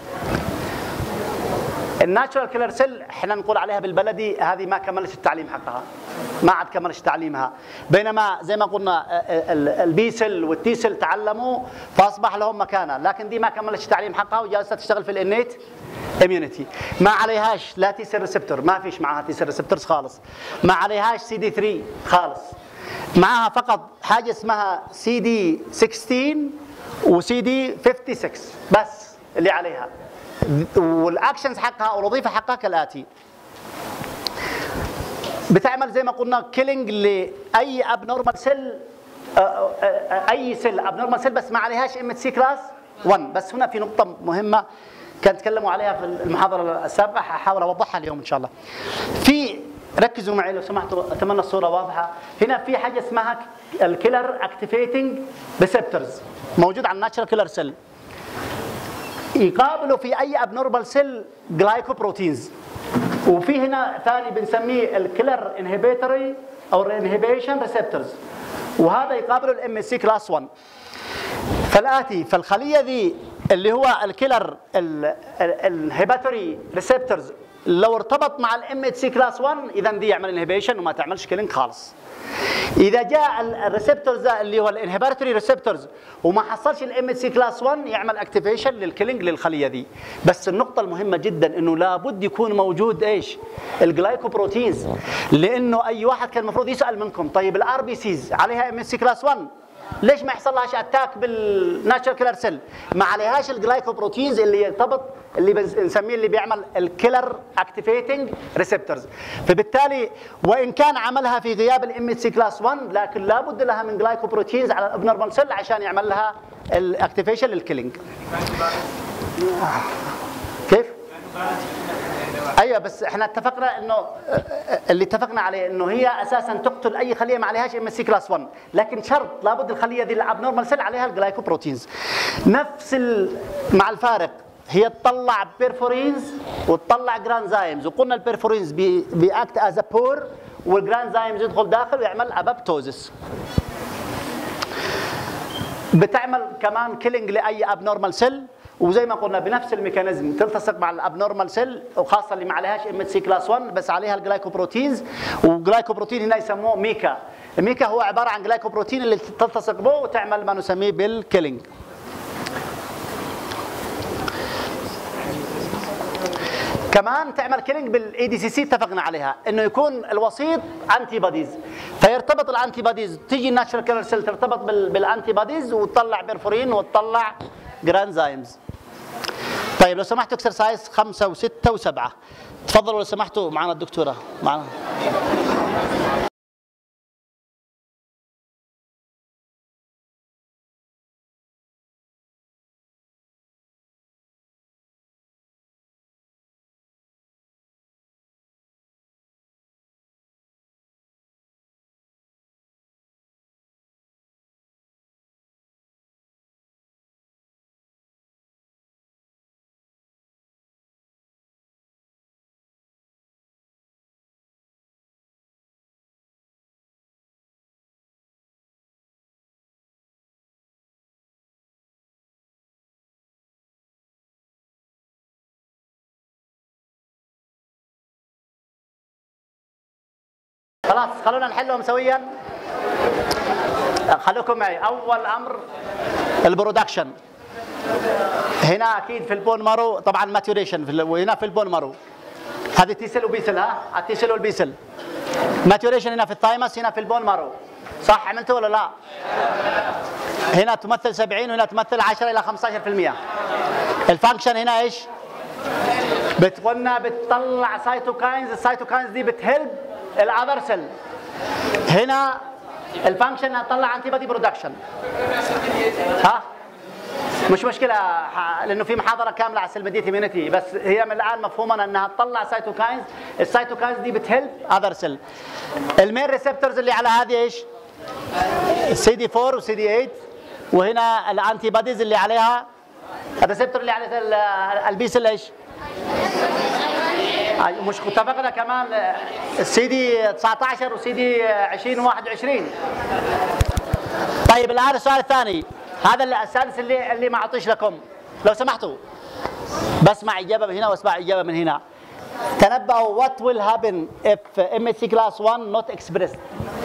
الناتشورال كيلر سيل احنا نقول عليها بالبلدي هذه ما كملت التعليم حقها ما عاد كملت تعليمها بينما زي ما قلنا البي سيل والتي سيل تعلموا فاصبح لهم مكانه لكن دي ما كملت التعليم حقها وجالسه تشتغل في الانيت اميونيتي ما عليهاش لا تي سيل ريسبتور ما فيش معها تي سيل ريسبتورز خالص ما عليهاش سي دي 3 خالص معها فقط حاجه اسمها سي دي 16 وسي دي 56 بس اللي عليها والاكشنز حقها او الوظيفه حقها كالاتي بتعمل زي ما قلنا كيلينج لاي ابنورمال سيل اي سيل ابنورمال سيل بس ما عليهاش ام سي كلاس 1 بس هنا في نقطه مهمه كان تكلموا عليها في المحاضره السابقه هحاول اوضحها اليوم ان شاء الله في ركزوا معي لو سمحتوا اتمنى الصوره واضحه هنا في حاجه اسمها الكيلر اكتيفيتنج ريسبتورز موجود على الناتشرال كيلر سيل يقابلوا في اي ابنورمال سيل جلايكوبروتينز وفي هنا ثاني بنسميه الكيلر انهبيتوري او الانهبيشن ريسبتورز وهذا يقابله الام اس سي كلاس 1 فالاتي فالخليه دي اللي هو الكيلر الانهبيتوري ريسبتورز لو ارتبط مع الام اتش سي كلاس 1 اذا دي يعمل انهبيشن وما تعملش كيلينج خالص اذا جاء الريسبتورز اللي هو الانهبيتوري ريسبتورز وما حصلش الام اتش سي كلاس 1 يعمل اكتيفيشن للكيلينج للخليه دي بس النقطه المهمه جدا انه لابد يكون موجود ايش الجلايكوبروتينز لانه اي واحد كان المفروض يسال منكم طيب الار بي سيز عليها ام اتش سي كلاس 1 ليش ما يحصل لهاش اتاك بالناتشرال كيلر سيل ما عليهاش الجلايكوبروتينز اللي يرتبط اللي بنسميه اللي بيعمل الكيلر اكتيفيتنج ريسبتورز فبالتالي وان كان عملها في غياب الام سي كلاس 1 لكن لابد لها من جلايكوبروتينز على الابنورمال سيل عشان يعمل لها الاكتيفيشن للكيلينج كيف ايوه بس احنا اتفقنا انه اللي اتفقنا عليه انه هي اساسا تقتل اي خليه ما عليهاش ام سي كلاس 1 لكن شرط لابد الخليه دي الابنورمال سيل عليها الجلايكوبروتينز نفس مع الفارق هي تطلع بيرفورينز وتطلع جرانزايمز وقلنا البيرفورينز بياكت از بور والجرانزايمز يدخل داخل ويعمل ابابتوزس بتعمل كمان كيلينج لاي ابنورمال سيل وزي ما قلنا بنفس الميكانيزم تلتصق مع الابنورمال سيل وخاصه اللي ما عليهاش ام سي كلاس 1 بس عليها الجلايكوبروتينز والجلايكوبروتين هنا يسموه ميكا الميكا هو عباره عن جلايكوبروتين اللي تلتصق به وتعمل ما نسميه بالكيلينج كمان تعمل كيلينج بالاي دي سي سي اتفقنا عليها انه يكون الوسيط انتي بوديز فيرتبط الانتي بوديز تيجي الناتشرال كيلر سيل ترتبط بالانتي بوديز وتطلع بيرفورين وتطلع جرانزايمز طيب لو سمحتوا اكسرسايز خمسة وستة وسبعة تفضلوا لو سمحتوا معنا الدكتورة معنا خلاص خلونا نحلهم سويا خليكم معي اول امر البرودكشن هنا اكيد في البون مارو طبعا ماتوريشن وهنا في البون مارو هذه تيسل وبيسل ها التيسل والبيسل ماتوريشن هنا في الثايمس هنا في البون مارو صح عملته ولا لا هنا تمثل 70 وهنا تمثل 10 الى 15% الفانكشن هنا ايش بتقولنا بتطلع سايتوكاينز السايتوكاينز دي بتهلب الاذر سيل هنا الفانكشن هتطلع انتي بودي برودكشن ها مش مشكله ح- لانه في محاضره كامله على السيل ميديت بس هي من الان مفهوما انها تطلع سايتوكاينز السايتوكاينز دي بتهلب اذر سيل المين ريسبتورز اللي على هذه ايش سي دي 4 وسي دي 8 وهنا الانتي بوديز اللي عليها الريسبتور اللي عليه ال- البي سيل ايش أي- مش اتفقنا كمان السي دي 19 وسي دي 20 21 طيب الان السؤال الثاني هذا اللي- السادس اللي اللي ما اعطيش لكم لو سمحتوا بسمع اجابه من هنا واسمع اجابه من هنا تنبأوا what will happen if MSc class 1 not expressed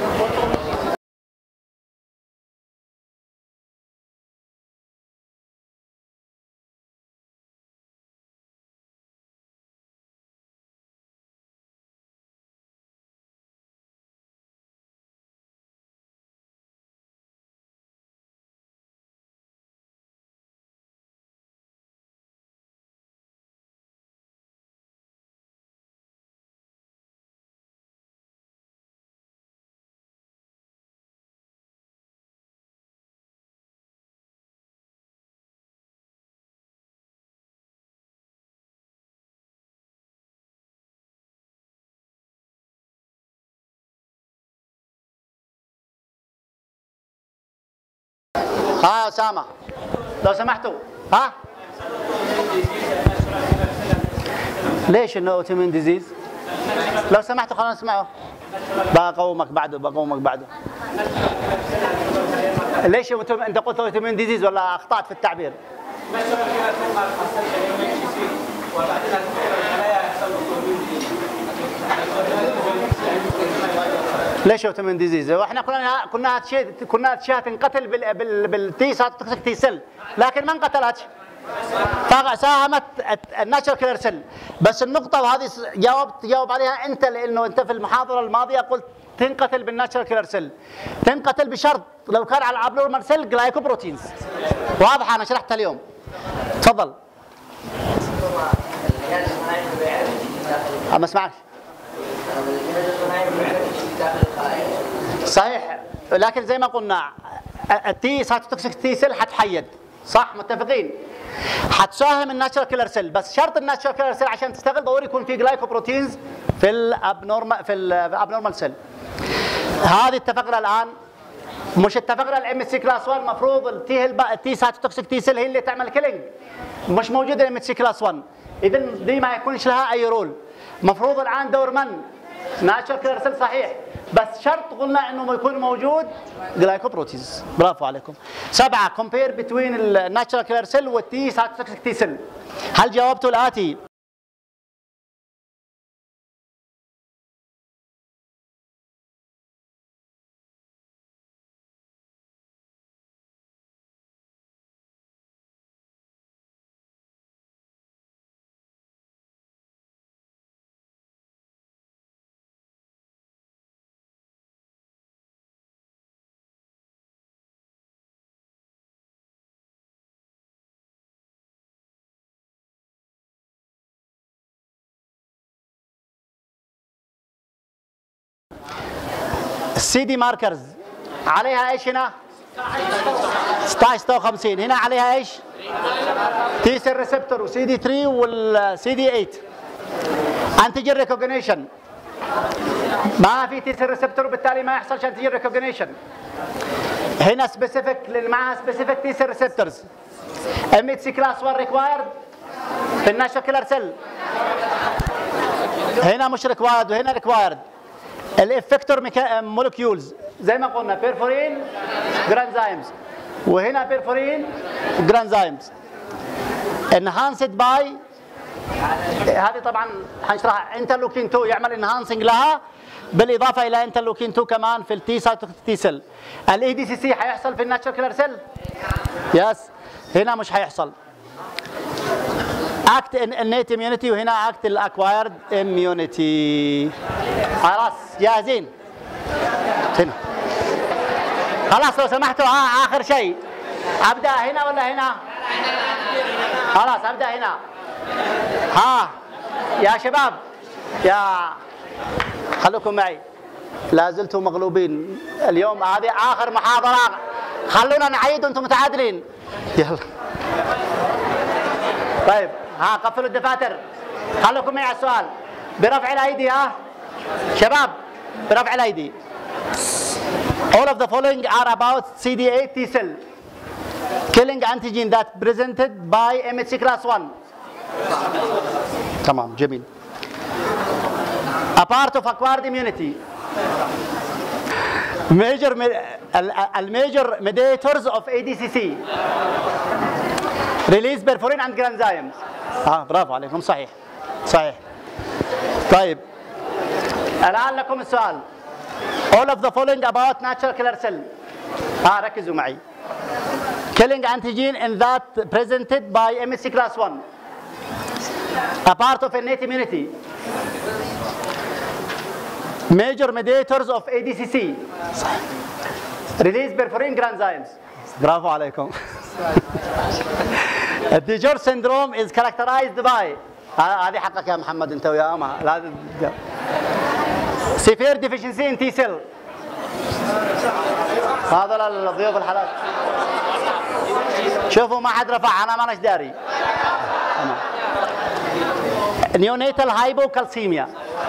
ها يا اسامه لو سمحتوا ها ليش انه اوتومين ديزيز لو سمحتوا خلينا نسمعه بقومك بعده بقومك بعده ليش أوتوم- انت قلت اوتومين ديزيز ولا اخطات في التعبير ليش اوتومين ديزيز؟ واحنا كنا كنا شيء كنا اشياء تنقتل بال بال بالتي توكسيك تي سيل لكن ما انقتلتش فساهمت الناتشر كيلر سيل بس النقطة وهذه س- جاوبت تجاوب عليها أنت لأنه أنت في المحاضرة الماضية قلت تنقتل بالناتشر كيلر سيل تنقتل بشرط لو كان على الابنورمال سيل جلايكوبروتينز واضحة أنا شرحتها اليوم تفضل ما اسمعك صحيح لكن زي ما قلنا التي سايتوتوكسيك تي سيل حتحيد صح متفقين حتساهم الناتشرال كيلر سيل بس شرط الناتشرال كيلر سيل عشان تشتغل ضروري يكون في جلايكوبروتينز في الابنورمال في الابنورمال سيل هذه اتفقنا الان مش اتفقنا الام اس سي كلاس 1 المفروض التي التي سايتوتوكسيك تي سيل هي اللي تعمل كيلينج مش موجوده الام اس سي كلاس 1 اذا دي ما يكونش لها اي رول مفروض الان دور من ناتشر كيلر سيل صحيح بس شرط قلنا انه يكون موجود جلايكوبروتيز برافو عليكم سبعه كومبير بتوين الناتشرال كيلر سيل والتي سايتوتوكسيك تي سيل هل جاوبتوا الاتي السي دي ماركرز عليها ايش هنا 16 56 هنا عليها ايش تي سيل ريسبتور وسي دي 3 والسي دي 8 انتيجين ريكوجنيشن ما في تي سيل ريسبتور وبالتالي ما يحصلش انتيجين ريكوجنيشن هنا سبيسيفيك اللي معاها سبيسيفيك تي سيل ريسبتورز ام اتش سي كلاس 1 ريكوايرد في الناشر كيلر سيل هنا مش ريكوايرد وهنا ريكوايرد الافكتور مولكيولز زي ما قلنا بيرفورين جرانزايمز وهنا بيرفورين جرانزايمز انهانسد باي هذه طبعا حنشرحها انترلوكين 2 يعمل انهانسنج لها بالاضافه الى انترلوكين 2 كمان في التي سايتوتوكسيك تي سيل الاي دي سي سي حيحصل في الناتشرال كيلر سيل يس هنا مش حيحصل اكت النيت اميونيتي وهنا اكت الاكوايرد اميونيتي خلاص جاهزين هنا خلاص لو سمحتوا ها اخر شيء ابدا هنا ولا هنا خلاص ابدا هنا ها يا شباب يا خليكم معي لا زلتم مغلوبين اليوم هذه اخر محاضره خلونا نعيد وانتم متعادلين يلا طيب ها قفلوا الدفاتر خليكم معي على السؤال برفع الايدي ها شباب برفع الايدي All of the following are about CD8 T cell killing antigen that presented by MHC class 1 تمام جميل A part of acquired immunity major الميجر mediators of ADCC release perforin and granzymes اه برافو عليكم صحيح صحيح طيب الان لكم السؤال all of the following about natural killer cell ها ركزوا معي killing antigen in that presented by MSC class 1 a part of innate immunity major mediators of ADCC release perforin granzymes برافو عليكم الديجور syndrome is characterized by هذه حقك يا محمد انت ويا ما لازم سيفير ديفيشنسي ان تي سيل هذول الضيوف الحلال شوفوا ما حد رفع انا ماناش داري نيونيتال هايبوكالسيميا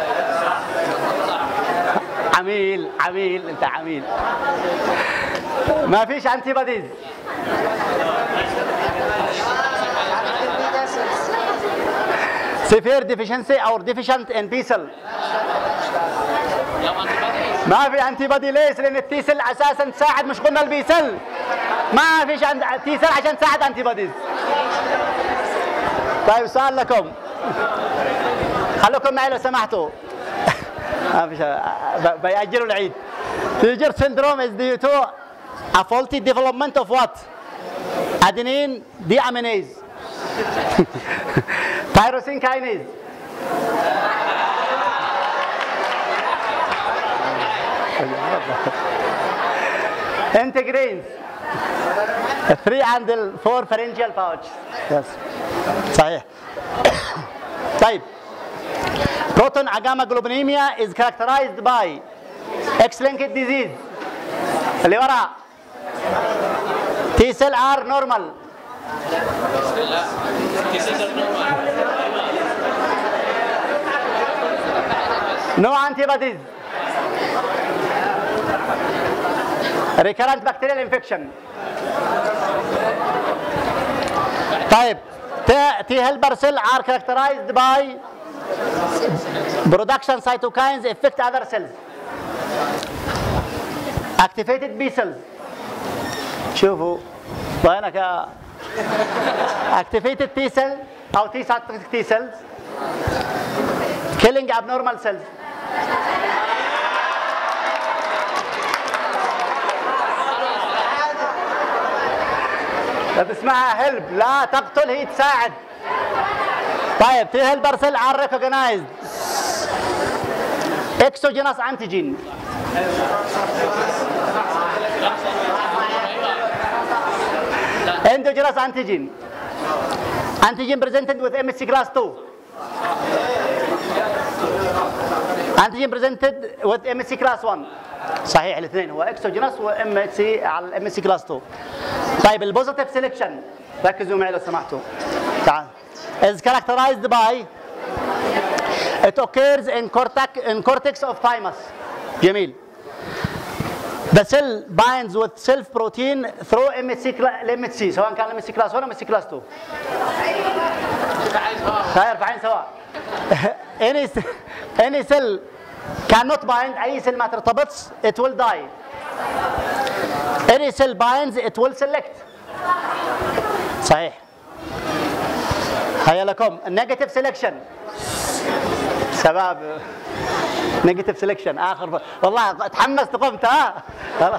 عميل عميل انت عميل ما فيش انتي بوديز سيفير ديفيشنسي او ديفيشنت ان بي سيل ما في انتي بودي ليش؟ لان التي سيل اساسا تساعد مش قلنا البي سيل ما فيش تي سيل عشان تساعد انتي بوديز طيب سؤال لكم خليكم معي لو سمحتوا ما فيش بيأجلوا العيد تيجر syndrome is due to a faulty development of what? Adenine deaminase tyrosine kinase integrins three and the four pharyngeal pouch yes صحيح طيب proton agammaglobulinemia is characterized by X-linked disease اللي ورا T cell are normal no antibodies recurrent bacterial infection طيب T helper cell are characterized by production cytokines affect other cells activated B cells شوفوا وينك يا activated T cell او T cytotoxic T cells killing abnormal cells لا تسمعها هلب لا تقتل هي تساعد طيب في هيلبر سيل ار ريكوجنايزد اكسوجينس انتيجين endogenous antigen antigen presented with MSC class 2 antigen presented with MSC class 1 صحيح الاثنين هو اكسوجينس وام اتش سي على الام اتش سي كلاس 2 طيب البوزيتيف سيلكشن ركزوا معي لو سمحتوا تعال is characterized by it occurs in cortex in cortex of thymus جميل The cell binds with self protein through MHC MHC سواء كان MHC class 1 او MHC class 2 خير فعين سواء any any cell cannot bind اي سيل ما ترتبطش it will die any cell binds it will select صحيح هيا لكم النيجاتيف سelection شباب نيجاتيف سelection اخر والله تحمست قمت ها خلاص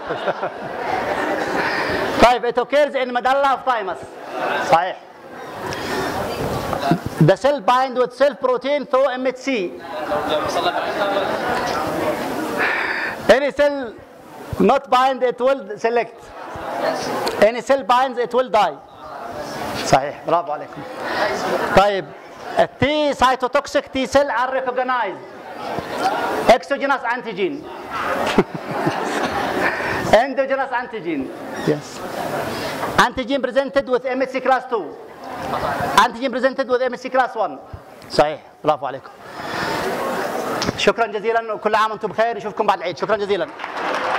طيب it occurs in medulla of thymus صحيح The cell bind with self protein through MHC. Any cell not bind it will select. Any cell binds it will die. صحيح برافو عليكم. طيب التي سايتوتوكسيك تي سيل are recognized. Exogenous antigen. Endogenous antigen. Yes. Antigen presented with MHC class 2. Antigen presented with MHC class 1. صحيح برافو عليكم. شكرا جزيلا وكل عام وانتم بخير نشوفكم بعد العيد شكرا جزيلا.